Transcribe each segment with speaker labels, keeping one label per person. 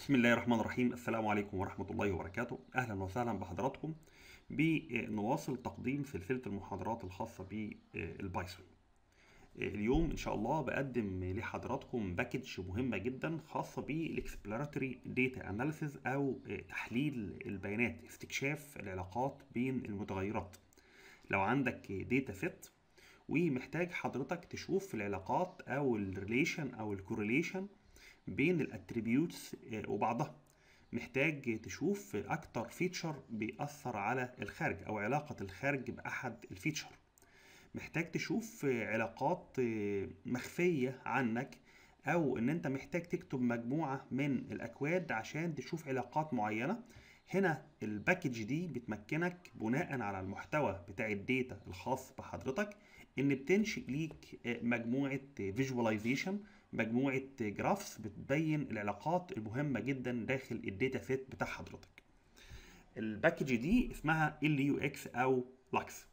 Speaker 1: بسم الله الرحمن الرحيم السلام عليكم ورحمة الله وبركاته أهلا وسهلا بحضراتكم بنواصل تقديم سلسلة المحاضرات الخاصة بالبايثون اليوم إن شاء الله بقدم لحضراتكم باكج مهمة جدا خاصة بالاكسبلوراتوري داتا اناليسيز أو تحليل البيانات استكشاف العلاقات بين المتغيرات لو عندك داتا سيت ومحتاج حضرتك تشوف العلاقات أو الريليشن أو الكورليشن بين الاتريبيوتس وبعضها محتاج تشوف اكتر فيتشر بيأثر على الخارج او علاقة الخارج باحد الفيتشر محتاج تشوف علاقات مخفية عنك او ان انت محتاج تكتب مجموعة من الاكواد عشان تشوف علاقات معينة هنا الباكج دي بتمكنك بناء على المحتوى بتاع الداتا الخاص بحضرتك ان بتنشئ ليك مجموعة فيجواليزيشن مجموعة جرافس بتبين العلاقات المهمة جدا داخل الداتا سيت بتاع حضرتك الباكج دي اسمها LUX او لاكس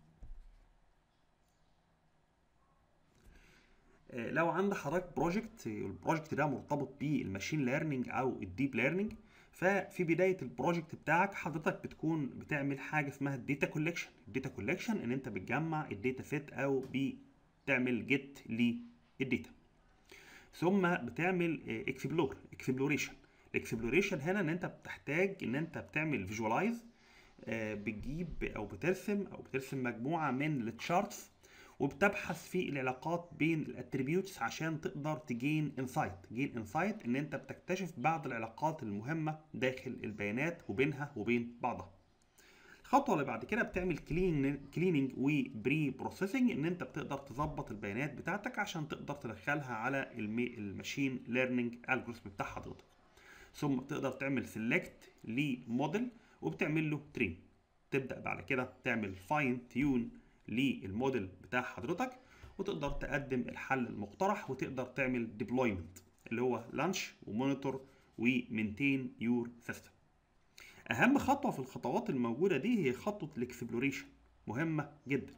Speaker 1: لو عند حضرتك بروجكت البروجكت ده مرتبط بالماشين ليرنينج او الديب ليرنينج ففي بدايه البروجكت بتاعك حضرتك بتكون بتعمل حاجه اسمها الداتا كولكشن الداتا كولكشن ان انت بتجمع الداتا سيت او بتعمل جيت للداتا ثم بتعمل اكسبلور اكسبلوريشن الاكسبلوريشن هنا ان انت بتحتاج ان انت بتعمل فيجوالايز بتجيب او بترسم او بترسم مجموعه من التشارتس وبتبحث في العلاقات بين الاتريبيوتس عشان تقدر تجين انسايت جين انسايت ان انت بتكتشف بعض العلاقات المهمه داخل البيانات وبينها وبين بعضها الخطوه اللي بعد كده بتعمل كليننج وبري بروسيسنج ان انت بتقدر تظبط البيانات بتاعتك عشان تقدر تدخلها على الماشين ليرنينج الجوريثم بتاع حضرتك ثم تقدر تعمل سيلكت لموديل وبتعمل له ترين تبدا بعد كده تعمل فاين تيون للموديل بتاع حضرتك وتقدر تقدم الحل المقترح وتقدر تعمل ديبلويمنت اللي هو لانش ومونيتور ومينتين يور سيستم اهم خطوه في الخطوات الموجوده دي هي خطوه الاكسبلوريشن مهمه جدا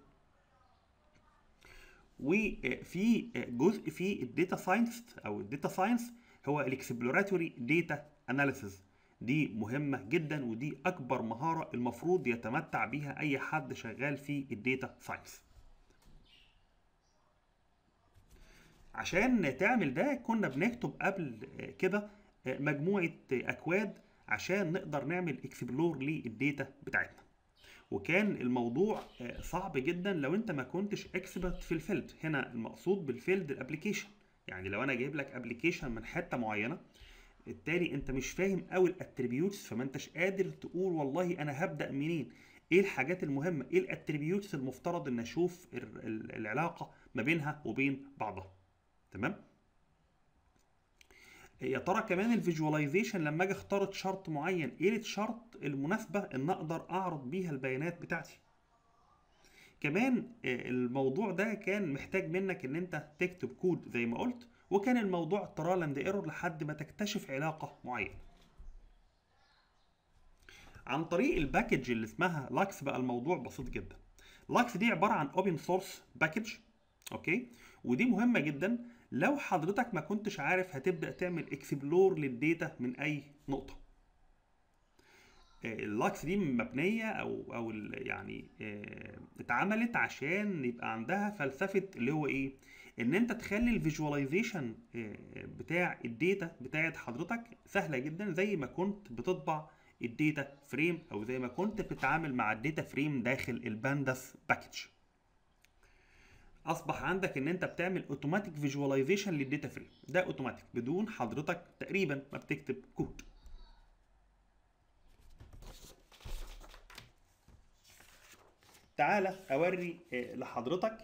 Speaker 1: وفي جزء في الداتا ساينس او الداتا ساينس هو الاكسبلوراتوري داتا اناليسيز دي مهمه جدا ودي اكبر مهاره المفروض يتمتع بيها اي حد شغال في الداتا ساينس عشان تعمل ده كنا بنكتب قبل كده مجموعه اكواد عشان نقدر نعمل اكسبلور للداتا بتاعتنا وكان الموضوع صعب جدا لو انت ما كنتش اكسبرت في الفيلد هنا المقصود بالفيلد الابلكيشن يعني لو انا جايب لك ابلكيشن من حته معينه بالتالي انت مش فاهم قوي الاتريبيوتس فما انتش قادر تقول والله انا هبدا منين ايه الحاجات المهمه ايه الاتريبيوتس المفترض ان اشوف العلاقه ما بينها وبين بعضها تمام يا ترى كمان الفيجواليزيشن لما اجي اختار تشارت معين ايه التشارت المناسبه ان اقدر اعرض بيها البيانات بتاعتي كمان الموضوع ده كان محتاج منك ان انت تكتب كود زي ما قلت وكان الموضوع ترال اند ايرور لحد ما تكتشف علاقه معينه عن طريق الباكج اللي اسمها لاكس بقى الموضوع بسيط جدا لاكس دي عباره عن اوبن سورس باكج اوكي ودي مهمه جدا لو حضرتك ما كنتش عارف هتبدا تعمل اكسبلور للداتا من اي نقطه اللاكس دي مبنيه او او يعني اتعملت عشان يبقى عندها فلسفه اللي هو ايه ان انت تخلي الفيجواليزيشن بتاع الداتا بتاعت حضرتك سهله جدا زي ما كنت بتطبع الداتا فريم او زي ما كنت بتتعامل مع الداتا فريم داخل البانداس باكج اصبح عندك ان انت بتعمل اوتوماتيك فيجواليزيشن للداتا فريم ده اوتوماتيك بدون حضرتك تقريبا ما بتكتب كود تعالى اوري لحضرتك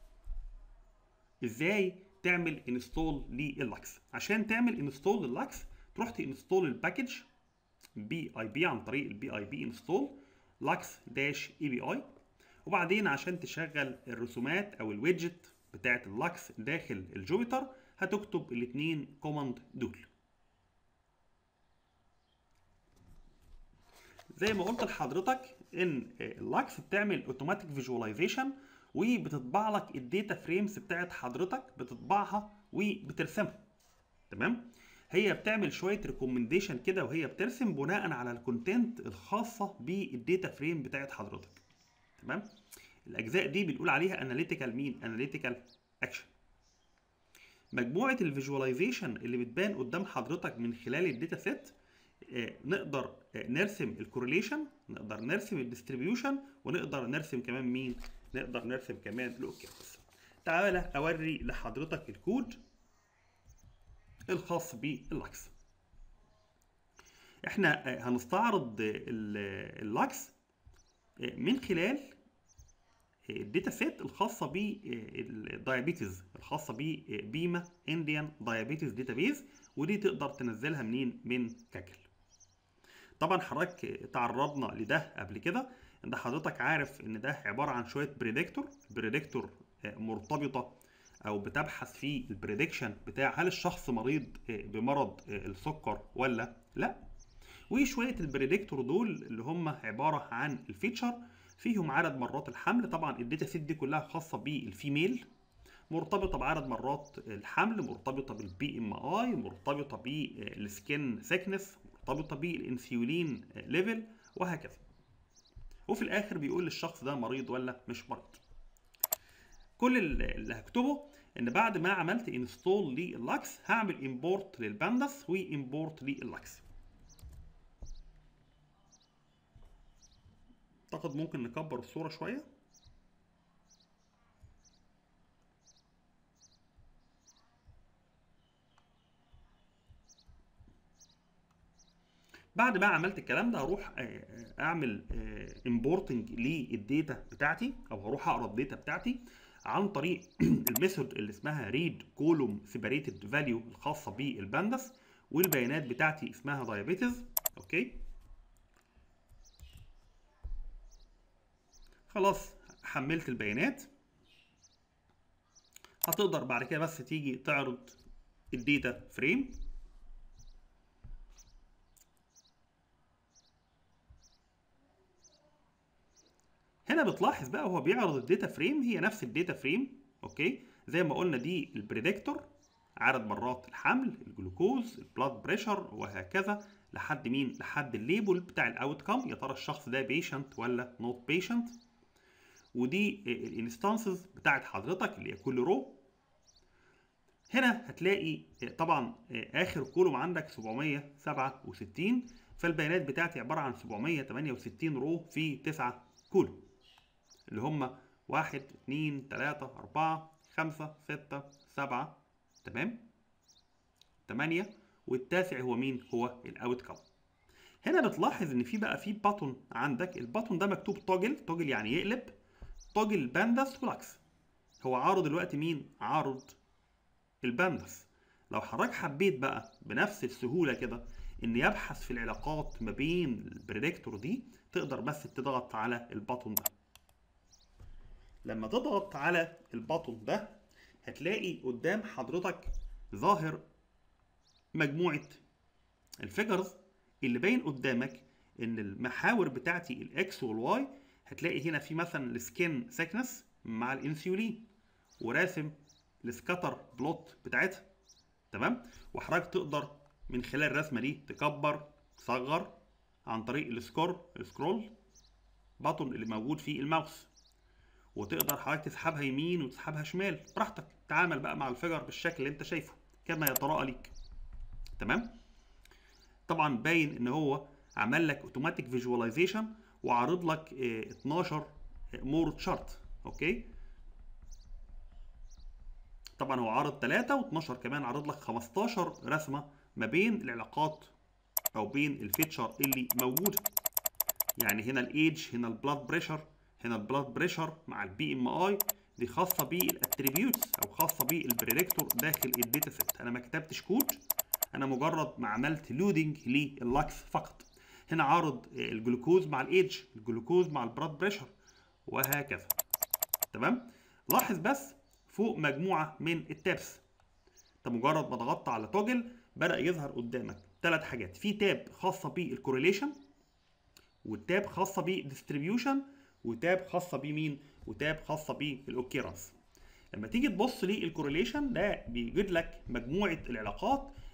Speaker 1: ازاي تعمل انستول للاكس عشان تعمل انستول للاكس تروح تنستول الباكج بي اي بي عن طريق البي اي بي انستول لاكس داش اي بي اي وبعدين عشان تشغل الرسومات او الويدجت بتاعت اللاكس داخل الجوبيتر هتكتب الاثنين كوماند دول زي ما قلت لحضرتك ان اللاكس بتعمل اوتوماتيك فيجواليزيشن وبتطبع لك الداتا فريمز بتاعت حضرتك بتطبعها وبترسمها تمام هي بتعمل شويه ريكومنديشن كده وهي بترسم بناء على الكونتنت الخاصه بالداتا فريم بتاعت حضرتك تمام الاجزاء دي بنقول عليها اناليتيكال مين اناليتيكال اكشن مجموعه الفيجواليزيشن اللي بتبان قدام حضرتك من خلال الداتا سيت نقدر آه، نرسم الكورليشن نقدر نرسم الديستريبيوشن ونقدر نرسم كمان مين نقدر نرسم كمان الاوكيرنس تعالى اوري لحضرتك الكود الخاص باللاكس احنا آه، هنستعرض ال- اللاكس آه، من خلال الداتا سيت الخاصه بالدايابيتيز الخاصه ببيما انديان دايابيتيز داتابيز ودي تقدر تنزلها منين من كاكل طبعا حضرتك تعرضنا لده قبل كده ان حضرتك عارف ان ده عباره عن شويه بريدكتور بريدكتور مرتبطه او بتبحث في البريدكشن بتاع هل الشخص مريض بمرض السكر ولا لا وشويه البريدكتور دول اللي هم عباره عن الفيتشر فيهم عدد مرات الحمل طبعا الداتا سيت دي كلها خاصه بالفيميل مرتبطه بعدد مرات الحمل مرتبطه بالبي ام اي مرتبطه بالسكين ثيكنس مرتبطه بالانسيولين ليفل وهكذا وفي الاخر بيقول للشخص ده مريض ولا مش مريض كل اللي هكتبه ان بعد ما عملت انستول للاكس هعمل امبورت للبانداس وامبورت للاكس اعتقد ممكن نكبر الصوره شويه بعد ما عملت الكلام ده هروح اعمل امبورتنج للداتا بتاعتي او هروح اقرا الداتا بتاعتي عن طريق الميثود اللي اسمها ريد كولوم سيبريتد فاليو الخاصه بالبانداس والبيانات بتاعتي اسمها دايابيتيز اوكي خلاص حملت البيانات هتقدر بعد كده بس تيجي تعرض الداتا فريم هنا بتلاحظ بقى وهو بيعرض الداتا فريم هي نفس الداتا فريم اوكي زي ما قلنا دي البريدكتور عدد مرات الحمل الجلوكوز البلاد بريشر وهكذا لحد مين لحد الليبل بتاع الاوت كام يا ترى الشخص ده بيشنت ولا نوت بيشنت ودي الانستانسز بتاعت حضرتك اللي هي كل رو هنا هتلاقي طبعا اخر كولوم عندك 767 فالبيانات بتاعتي عباره عن 768 رو في 9 كولوم اللي هم 1 2 3 4 5 6 7 تمام 8 والتاسع هو مين هو الاوت كام هنا بتلاحظ ان في بقى في باتون عندك الباتون ده مكتوب توجل توجل يعني يقلب توجل بانداس والعكس هو عارض دلوقتي مين عارض البانداس لو حضرتك حبيت بقى بنفس السهوله كده ان يبحث في العلاقات ما بين البريدكتور دي تقدر بس تضغط على الباتون ده لما تضغط على الباتون ده هتلاقي قدام حضرتك ظاهر مجموعة الفيجرز اللي باين قدامك ان المحاور بتاعتي الاكس والواي هتلاقي هنا في مثلا السكين سيكنس مع الانسيولين وراسم السكاتر بلوت بتاعتها تمام وحضرتك تقدر من خلال الرسمه دي تكبر تصغر عن طريق السكور السكرول باتون اللي موجود في الماوس وتقدر حضرتك تسحبها يمين وتسحبها شمال براحتك تعامل بقى مع الفيجر بالشكل اللي انت شايفه كما يتراءى ليك تمام طبعا باين ان هو عمل لك اوتوماتيك فيجواليزيشن وعارض لك اه 12 مور تشارت اوكي طبعا هو عارض 3 و12 كمان عارض لك 15 رسمه ما بين العلاقات او بين الفيتشر اللي موجوده يعني هنا الايدج هنا البلاد بريشر هنا البلاد بريشر مع البي ام اي دي خاصه بالاتريبيوتس او خاصه بالبريدكتور داخل الداتا سيت انا ما كتبتش كود انا مجرد ما عملت لودنج لللاكس فقط هنا عارض الجلوكوز مع الايدج الجلوكوز مع البلاد بريشر وهكذا تمام لاحظ بس فوق مجموعه من التابس انت مجرد ما ضغطت على توجل بدا يظهر قدامك ثلاث حاجات في تاب خاصه بالكورليشن والتاب خاصه بالديستريبيوشن وتاب خاصه بمين وتاب خاصه بالاوكيرنس لما تيجي تبص للكورليشن ده بيجيب لك مجموعه العلاقات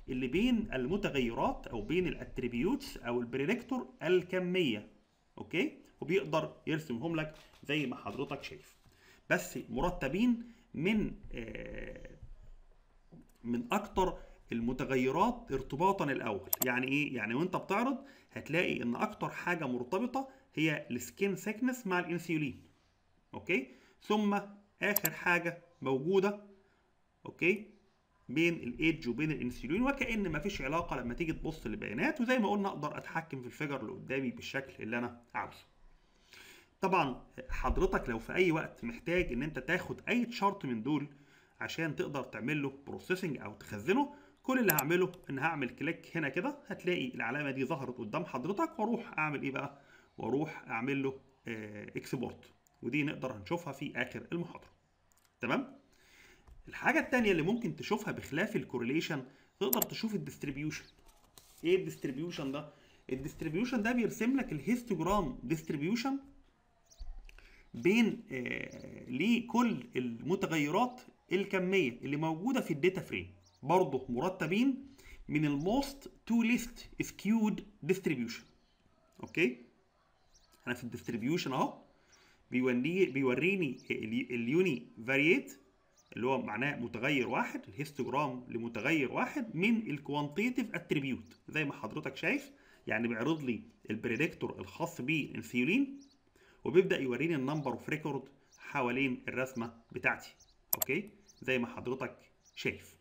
Speaker 1: اللي بين المتغيرات او بين الاتريبيوتس او البريدكتور الكميه اوكي وبيقدر يرسمهم لك زي ما حضرتك شايف بس مرتبين من آه من اكتر المتغيرات ارتباطا الاول يعني ايه يعني وانت بتعرض هتلاقي ان اكتر حاجه مرتبطه هي السكين سيكنس مع الانسولين اوكي ثم اخر حاجه موجوده اوكي بين الايدج وبين الانسولين وكان مفيش علاقه لما تيجي تبص للبيانات وزي ما قلنا اقدر اتحكم في الفيجر اللي قدامي بالشكل اللي انا عاوزه طبعا حضرتك لو في اي وقت محتاج ان انت تاخد اي تشارت من دول عشان تقدر تعمل له بروسيسنج او تخزنه كل اللي هعمله ان هعمل كليك هنا كده هتلاقي العلامه دي ظهرت قدام حضرتك واروح اعمل ايه بقى واروح اعمل له اكسبورت ودي نقدر هنشوفها في اخر المحاضره تمام الحاجه الثانيه اللي ممكن تشوفها بخلاف الكورليشن تقدر تشوف الديستريبيوشن ايه الديستريبيوشن ده الديستريبيوشن ده بيرسم لك الهيستوجرام ديستريبيوشن بين آه لكل المتغيرات الكميه اللي موجوده في الداتا فريم برضه مرتبين من الموست تو ليست سكيود ديستريبيوشن اوكي انا في الديستريبيوشن اهو بيوريني بيوريني اليوني فاريت اللي هو معناه متغير واحد الهيستوجرام لمتغير واحد من الكوانتيتيف اتريبيوت زي ما حضرتك شايف يعني بيعرض لي البريدكتور الخاص بالانسيولين وبيبدا يوريني النمبر اوف ريكورد حوالين الرسمه بتاعتي اوكي زي ما حضرتك شايف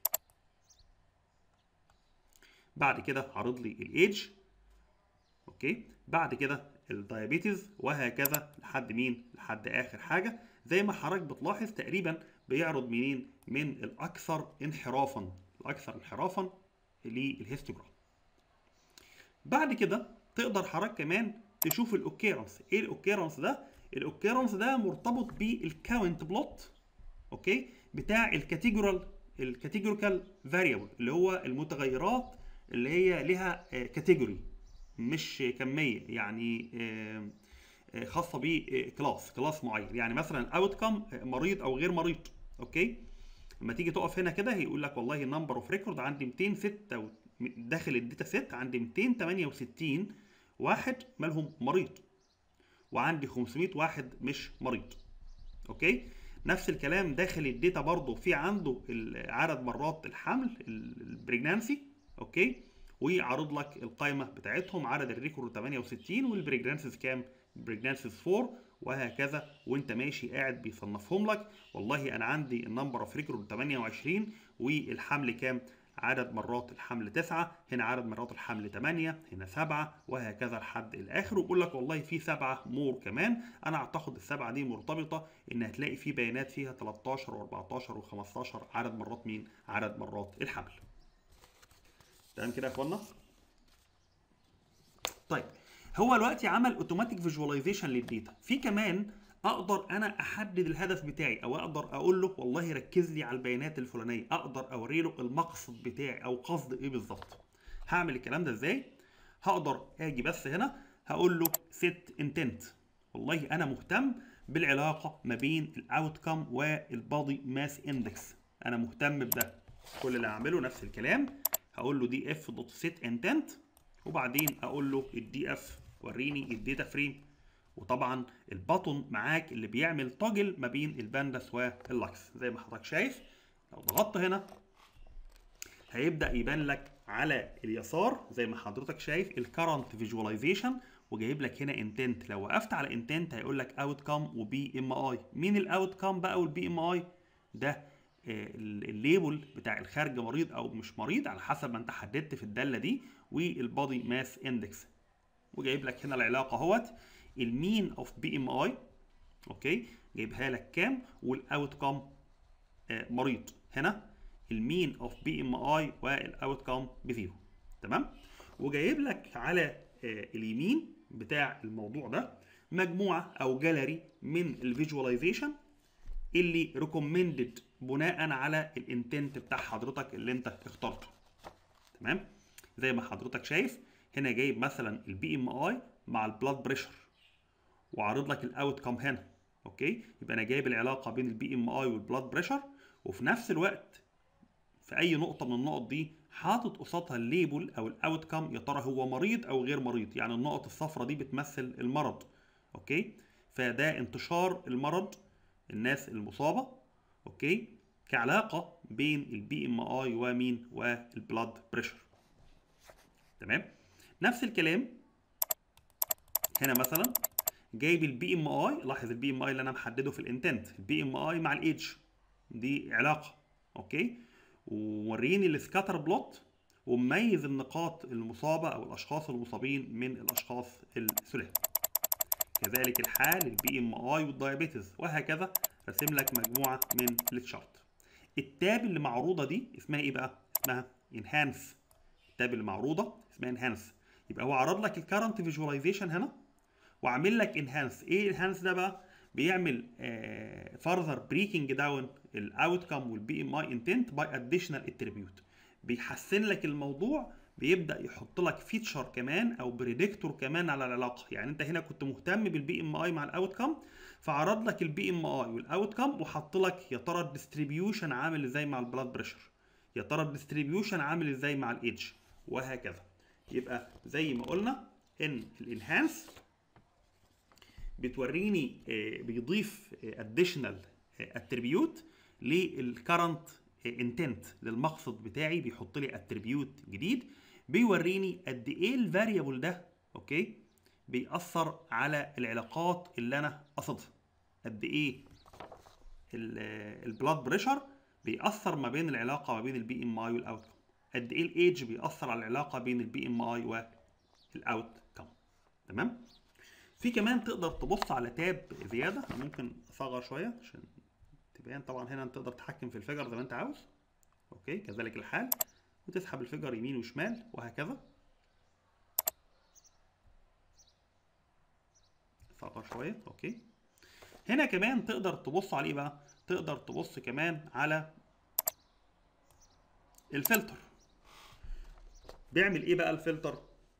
Speaker 1: بعد كده عرض لي الايدج اوكي بعد كده الدايابيتيز وهكذا لحد مين لحد اخر حاجه زي ما حضرتك بتلاحظ تقريبا بيعرض منين من الاكثر انحرافا الاكثر انحرافا للهيستوجرام بعد كده تقدر حضرتك كمان تشوف الاوكيرنس ايه الاوكيرنس ده الاوكيرنس ده مرتبط بالكاونت بلوت اوكي بتاع الكاتيجورال الكاتيجوريكال فاريبل اللي هو المتغيرات اللي هي لها كاتيجوري مش كميه يعني خاصه بكلاس كلاس معين يعني مثلا اوتكم مريض او غير مريض اوكي لما تيجي تقف هنا كده هيقول لك والله نمبر اوف ريكورد عندي 206 داخل الداتا سيت عندي 268 واحد مالهم مريض وعندي 500 واحد مش مريض اوكي نفس الكلام داخل الداتا برضه في عنده عدد مرات الحمل البريجنانسي اوكي ويعرض لك القائمه بتاعتهم عدد الريكورد 68 والبريجنانسيز كام بريجنانسيز 4 وهكذا وانت ماشي قاعد بيصنفهم لك والله انا عندي النمبر اوف ريكورد 28 والحمل كام عدد مرات الحمل 9 هنا عدد مرات الحمل 8 هنا 7 وهكذا لحد الاخر ويقول لك والله في 7 مور كمان انا اعتقد السبعه دي مرتبطه ان هتلاقي في بيانات فيها 13 و14 و15 عدد مرات مين عدد مرات الحمل تمام كده يا اخوانا طيب هو دلوقتي عمل اوتوماتيك فيجواليزيشن للديتا في كمان اقدر انا احدد الهدف بتاعي او اقدر اقول له والله ركز لي على البيانات الفلانيه اقدر اوري له المقصد بتاعي او قصد ايه بالظبط هعمل الكلام ده ازاي هقدر اجي بس هنا هقول له set intent والله انا مهتم بالعلاقه ما بين الاوتكم والبادي ماس اندكس انا مهتم بده كل اللي هعمله نفس الكلام هقول له دي اف دوت سيت انتنت وبعدين اقول له الدي اف وريني الداتا فريم وطبعا البطن معاك اللي بيعمل توجل ما بين البانداس واللاكس زي ما حضرتك شايف لو ضغطت هنا هيبدا يبان لك على اليسار زي ما حضرتك شايف الكرنت فيجواليزيشن وجايب لك هنا انتنت لو وقفت على انتنت هيقول لك اوت كام وبي ام اي مين الاوت كام بقى والبي ام اي ده الليبل بتاع الخارج مريض او مش مريض على حسب ما انت حددت في الداله دي والبادي ماس اندكس وجايب لك هنا العلاقه اهوت المين اوف بي ام اي اوكي جايبها لك كام والاوت كام مريض هنا المين اوف بي ام اي والاوت كام بزيرو تمام وجايب لك على آه اليمين بتاع الموضوع ده مجموعه او جاليري من الفيجواليزيشن اللي ريكومندد بناء على الانتنت بتاع حضرتك اللي انت اخترته تمام زي ما حضرتك شايف هنا جايب مثلا البي ام اي مع البلاد بريشر وعارض لك الاوت كام هنا اوكي يبقى انا جايب العلاقه بين البي ام اي والبلاد بريشر وفي نفس الوقت في اي نقطه من النقط دي حاطط قصادها الليبل او الاوت كام يا ترى هو مريض او غير مريض يعني النقط الصفراء دي بتمثل المرض اوكي فده انتشار المرض الناس المصابه اوكي كعلاقه بين البي ام اي ومين والبلاد بريشر تمام نفس الكلام هنا مثلا جايب البي ام اي لاحظ البي ام اي اللي انا محدده في الانتنت البي ام اي مع الايدج دي علاقه اوكي ووريني السكاتر بلوت ومميز النقاط المصابه او الاشخاص المصابين من الاشخاص السلام كذلك الحال البي ام اي والدايابيتس وهكذا رسم لك مجموعه من التشارت التاب اللي معروضه دي اسمها ايه بقى اسمها انهانس التاب اللي معروضه اسمها انهانس يبقى هو عرض لك الكرنت فيجواليزيشن هنا وعامل لك انهانس ايه انهانس ده بقى بيعمل فurther بريكنج داون الاوت كام والبي ام اي انتنت باي اديشنال اتريبيوت بيحسن لك الموضوع بيبدا يحط لك فيتشر كمان او بريدكتور كمان على العلاقه يعني انت هنا كنت مهتم بالبي ام اي مع الاوت كام فعرض لك البي ام اي والاوت كام وحط لك يا ترى الديستريبيوشن عامل ازاي مع البلاد بريشر يا ترى الديستريبيوشن عامل ازاي مع الايدج وهكذا يبقى زي ما قلنا ان الانهانس بتوريني بيضيف اديشنال اتريبيوت للكرنت انتنت للمقصد بتاعي بيحط لي اتريبيوت جديد بيوريني قد ايه الفاريبل ده اوكي بيأثر على العلاقات اللي انا قصدها قد ايه البلاد بريشر بيأثر ما بين العلاقه ما بين البي ام اي والاوت كم قد ايه الايدج بيأثر على العلاقه بين البي ام اي والاوت كم تمام في كمان تقدر تبص على تاب زياده ممكن اصغر شويه عشان تبان طبعا هنا انت تقدر تتحكم في الفيجر زي ما انت عاوز اوكي كذلك الحال وتسحب الفيجر يمين وشمال وهكذا اصغر شويه اوكي هنا كمان تقدر تبص على ايه بقى تقدر تبص كمان على الفلتر بيعمل ايه بقى الفلتر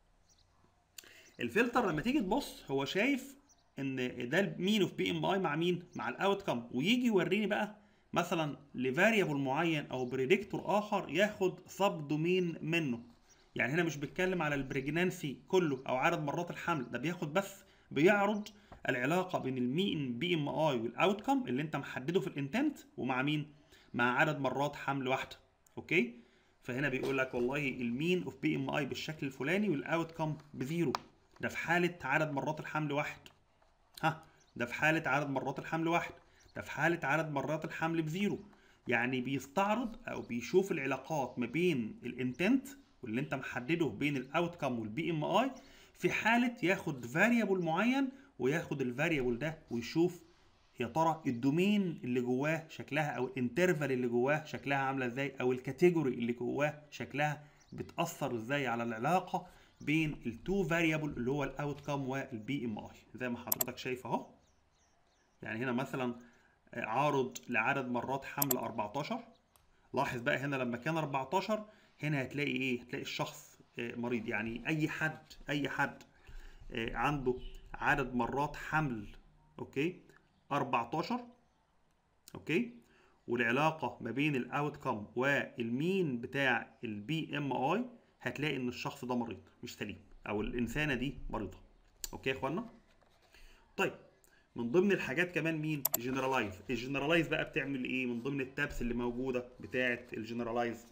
Speaker 1: الفلتر لما تيجي تبص هو شايف ان ده مين اوف بي ام اي مع مين مع الاوت كم ويجي يوريني بقى مثلا لفاريبل معين او بريدكتور اخر ياخد سب دومين منه يعني هنا مش بيتكلم على البريجنانسي كله او عدد مرات الحمل ده بياخد بس بيعرض العلاقه بين المين بي ام اي والاوت كم اللي انت محدده في الانتنت ومع مين مع عدد مرات حمل واحده اوكي فهنا بيقول لك والله المين اوف بي ام اي بالشكل الفلاني والاوت كم بزيرو ده في حاله عدد مرات الحمل واحد ها ده في حالة عدد مرات الحمل واحد ده في حالة عدد مرات الحمل بزيرو يعني بيستعرض او بيشوف العلاقات ما بين الانتنت واللي انت محدده بين الاوت كام والبي ام اي في حالة ياخد فاريبل معين وياخد الفاريبل ده ويشوف يا ترى الدومين اللي جواه شكلها او الانترفال اللي جواه شكلها عامله ازاي او الكاتيجوري اللي جواه شكلها بتاثر ازاي على العلاقه بين التو فاريبل اللي هو الاوت كام والبي ام اي زي ما حضرتك شايف اهو يعني هنا مثلا عارض لعدد مرات حمل 14 لاحظ بقى هنا لما كان 14 هنا هتلاقي ايه هتلاقي الشخص مريض يعني اي حد اي حد عنده عدد مرات حمل اوكي 14 اوكي والعلاقه ما بين الاوت كام والمين بتاع البي ام اي هتلاقي ان الشخص ده مريض مش سليم او الانسانه دي مريضه اوكي يا اخوانا طيب من ضمن الحاجات كمان مين جنرالايز الجنرالايز بقى بتعمل ايه من ضمن التابس اللي موجوده بتاعه الجنرالايز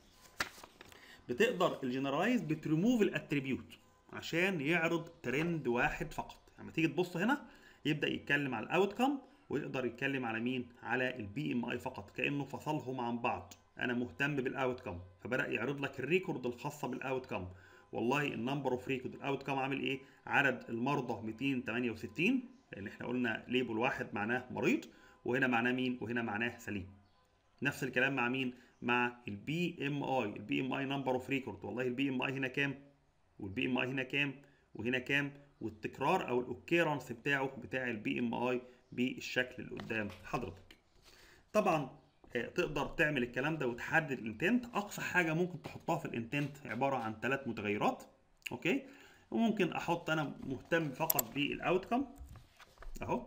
Speaker 1: بتقدر الجنرالايز بتريموف الاتريبيوت عشان يعرض ترند واحد فقط لما يعني تيجي تبص هنا يبدا يتكلم على الاوت كام ويقدر يتكلم على مين على البي ام اي فقط كانه فصلهم عن بعض انا مهتم بالاوت كام فبدا يعرض لك الريكورد الخاصه بالاوت كام والله النمبر اوف ريكورد الاوت كام عامل ايه عدد المرضى 268 لان احنا قلنا ليبل واحد معناه مريض وهنا معناه مين وهنا معناه سليم نفس الكلام مع مين مع البي ام اي البي ام اي نمبر اوف ريكورد والله البي ام اي هنا كام والبي ام اي هنا كام وهنا كام والتكرار او الاوكيرنس بتاعه بتاع البي ام اي بالشكل اللي قدام حضرتك طبعا تقدر تعمل الكلام ده وتحدد الانتنت اقصى حاجه ممكن تحطها في الانتنت عباره عن ثلاث متغيرات اوكي وممكن احط انا مهتم فقط بالاوتكم اهو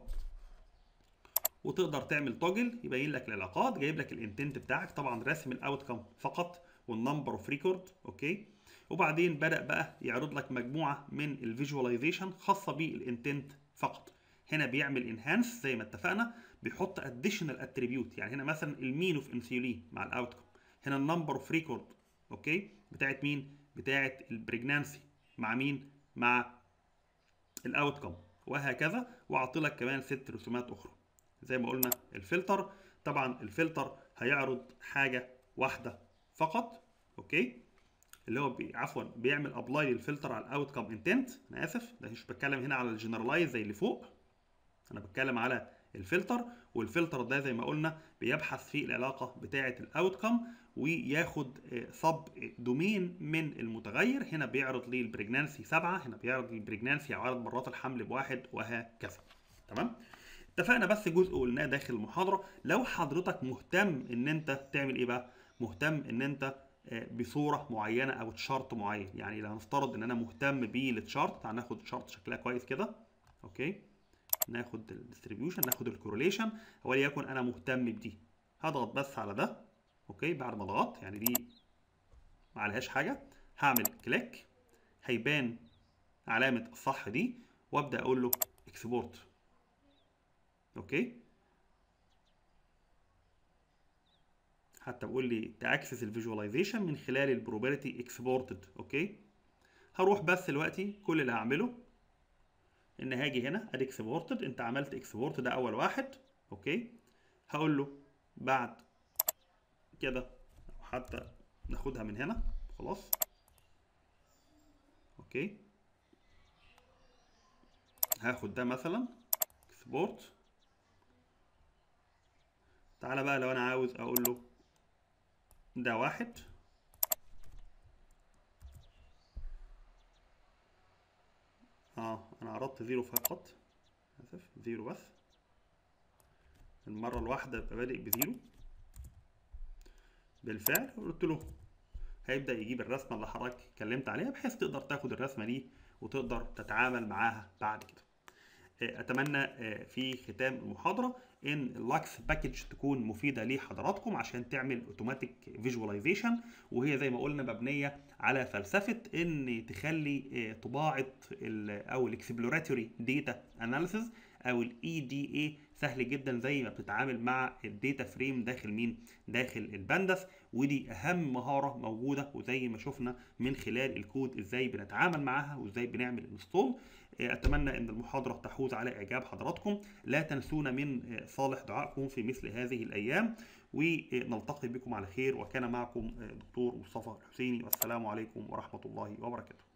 Speaker 1: وتقدر تعمل توجل يبين لك العلاقات جايب لك الانتنت بتاعك طبعا راسم الاوتكم فقط والنمبر اوف ريكورد اوكي وبعدين بدا بقى يعرض لك مجموعه من الفيجواليزيشن خاصه بالانتنت فقط هنا بيعمل انهانس زي ما اتفقنا بيحط اديشنال اتريبيوت يعني هنا مثلا المين اوف انسولين مع الاوتكم هنا النمبر اوف ريكورد اوكي بتاعت مين بتاعت البريجنانسي مع مين مع الاوتكم وهكذا واعطي لك كمان ست رسومات اخرى زي ما قلنا الفلتر طبعا الفلتر هيعرض حاجه واحده فقط اوكي اللي هو بي عفوا بيعمل ابلاي للفلتر على الاوتكم انتنت انا اسف ده مش بتكلم هنا على الجنرالايز زي اللي فوق انا بتكلم على الفلتر والفلتر ده زي ما قلنا بيبحث في العلاقه بتاعه الاوتكم وياخد سب دومين من المتغير هنا بيعرض لي البريجنانسي 7 هنا بيعرض لي البريجنانسي عدد مرات الحمل بواحد وهكذا تمام اتفقنا بس جزء قلناه داخل المحاضره لو حضرتك مهتم ان انت تعمل ايه بقى مهتم ان انت بصوره معينه او تشارت معين يعني لو هنفترض ان انا مهتم بالتشارت تعال ناخد شارت شكلها كويس كده اوكي ناخد الديستريبيوشن ناخد الكورليشن وليكن انا مهتم بدي هضغط بس على ده اوكي بعد ما اضغط يعني دي ما عليهاش حاجه هعمل كليك هيبان علامه الصح دي وابدا اقول له اكسبورت اوكي حتى بقول لي تاكسس الفيجواليزيشن من خلال البروبابيلتي اكسبورتد اوكي هروح بس دلوقتي كل اللي هعمله ان هاجي هنا ادي اكسبورتد انت عملت اكسبورت ده اول واحد اوكي هقول له بعد كده او حتى ناخدها من هنا خلاص اوكي هاخد ده مثلا اكسبورت تعالى بقى لو انا عاوز اقول له ده واحد اه انا عرضت زيرو فقط اسف زيرو بس المرة الواحدة يبقى بادئ بزيرو بالفعل قلت له هيبدأ يجيب الرسمة اللي حضرتك اتكلمت عليها بحيث تقدر تاخد الرسمة دي وتقدر تتعامل معاها بعد كده اتمنى في ختام المحاضره ان اللاكس باكج تكون مفيده لحضراتكم عشان تعمل اوتوماتيك فيجواليزيشن وهي زي ما قلنا مبنيه على فلسفه ان تخلي طباعه او الاكسبلوراتوري داتا اناليسيز او الاي دي اي سهل جدا زي ما بتتعامل مع الداتا فريم داخل مين داخل البانداس ودي اهم مهاره موجوده وزي ما شفنا من خلال الكود ازاي بنتعامل معاها وازاي بنعمل انستول اتمنى ان المحاضره تحوز على اعجاب حضراتكم لا تنسونا من صالح دعائكم في مثل هذه الايام ونلتقي بكم على خير وكان معكم دكتور مصطفى الحسيني والسلام عليكم ورحمه الله وبركاته